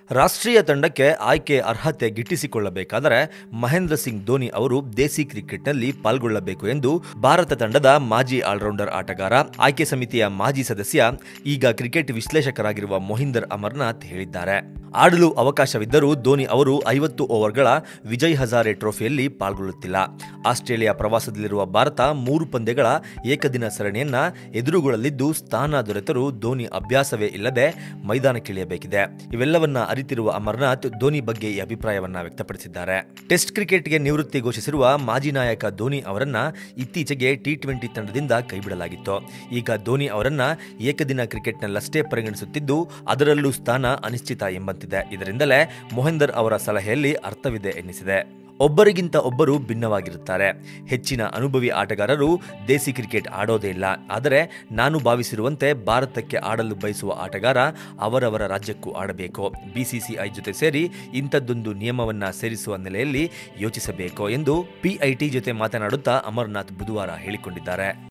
ರಾಷ್ಟ್ರೀಯ ತಂಡಕ್ಕೆ ಆಯ್ಕೆ ಅರ್ಹತೆ ಗಿಟ್ಟಿಸಿಕೊಳ್ಳಬೇಕಾದರೆ ಮಹೇಂದ್ರ ಸಿಂಗ್ ಧೋನಿ ಅವರು ದೇಸಿ ಕ್ರಿಕೆಟ್ನಲ್ಲಿ ಪಾಲ್ಗೊಳ್ಳಬೇಕು ಎಂದು ಭಾರತ ತಂಡದ ಮಾಜಿ ಆಲ್ರೌಂಡರ್ ಆಟಗಾರ ಆಯ್ಕೆ ಸಮಿತಿಯ ಮಾಜಿ ಸದಸ್ಯ ಈಗ ಕ್ರಿಕೆಟ್ ವಿಶ್ಲೇಷಕರಾಗಿರುವ ಮೊಹಿಂದರ್ ಅಮರ್ನಾಥ್ ಹೇಳಿದ್ದಾರೆ ಆಡಲು ಅವಕಾಶವಿದ್ದರೂ ಧೋನಿ ಅವರು ಐವತ್ತು ಓವರ್ಗಳ ವಿಜಯ್ ಹಜಾರೆ ಟ್ರೋಫಿಯಲ್ಲಿ ಪಾಲ್ಗೊಳ್ಳುತ್ತಿಲ್ಲ ಆಸ್ಟ್ರೇಲಿಯಾ ಪ್ರವಾಸದಲ್ಲಿರುವ ಭಾರತ ಮೂರು ಪಂದ್ಯಗಳ ಏಕದಿನ ಸರಣಿಯನ್ನ ಎದುರುಗೊಳ್ಳಲಿದ್ದು ಸ್ಥಾನ ದೊರೆತರೂ ಧೋನಿ ಅಭ್ಯಾಸವೇ ಇಲ್ಲದೆ ಮೈದಾನಕ್ಕಿಳಿಯಬೇಕಿದೆ ಇವೆಲ್ಲವನ್ನ ಅರಿತಿರುವ ಅಮರ್ನಾಥ್ ಧೋನಿ ಬಗ್ಗೆ ಈ ಅಭಿಪ್ರಾಯವನ್ನ ವ್ಯಕ್ತಪಡಿಸಿದ್ದಾರೆ ಟೆಸ್ಟ್ ಕ್ರಿಕೆಟ್ಗೆ ನಿವೃತ್ತಿ ಘೋಷಿಸಿರುವ ಮಾಜಿ ನಾಯಕ ಧೋನಿ ಅವರನ್ನ ಇತ್ತೀಚೆಗೆ ಟಿ ಟ್ವೆಂಟಿ ತಂಡದಿಂದ ಕೈಬಿಡಲಾಗಿತ್ತು ಈಗ ಧೋನಿ ಅವರನ್ನ ಏಕದಿನ ಕ್ರಿಕೆಟ್ನಲ್ಲಷ್ಟೇ ಪರಿಗಣಿಸುತ್ತಿದ್ದು ಅದರಲ್ಲೂ ಸ್ಥಾನ ಅನಿಶ್ಚಿತ ಎಂಬಂತಿದೆ ಇದರಿಂದಲೇ ಮೊಹೆಂದರ್ ಅವರ ಸಲಹೆಯಲ್ಲಿ ಅರ್ಥವಿದೆ ಎನ್ನಿಸಿದೆ ಒಬ್ಬರಿಗಿಂತ ಒಬ್ಬರು ಭಿನ್ನವಾಗಿರುತ್ತಾರೆ ಹೆಚ್ಚಿನ ಅನುಭವಿ ಆಟಗಾರರು ದೇಸಿ ಕ್ರಿಕೆಟ್ ಆಡೋದೇ ಇಲ್ಲ ಆದರೆ ನಾನು ಭಾವಿಸಿರುವಂತೆ ಭಾರತಕ್ಕೆ ಆಡಲು ಬಯಸುವ ಆಟಗಾರ ಅವರವರ ರಾಜ್ಯಕ್ಕೂ ಆಡಬೇಕು ಬಿಸಿಸಿಐ ಜೊತೆ ಸೇರಿ ಇಂಥದ್ದೊಂದು ನಿಯಮವನ್ನ ಸೇರಿಸುವ ನೆಲೆಯಲ್ಲಿ ಯೋಚಿಸಬೇಕು ಎಂದು ಪಿಐಟಿ ಜೊತೆ ಮಾತನಾಡುತ್ತಾ ಅಮರ್ನಾಥ್ ಬುಧವಾರ ಹೇಳಿಕೊಂಡಿದ್ದಾರೆ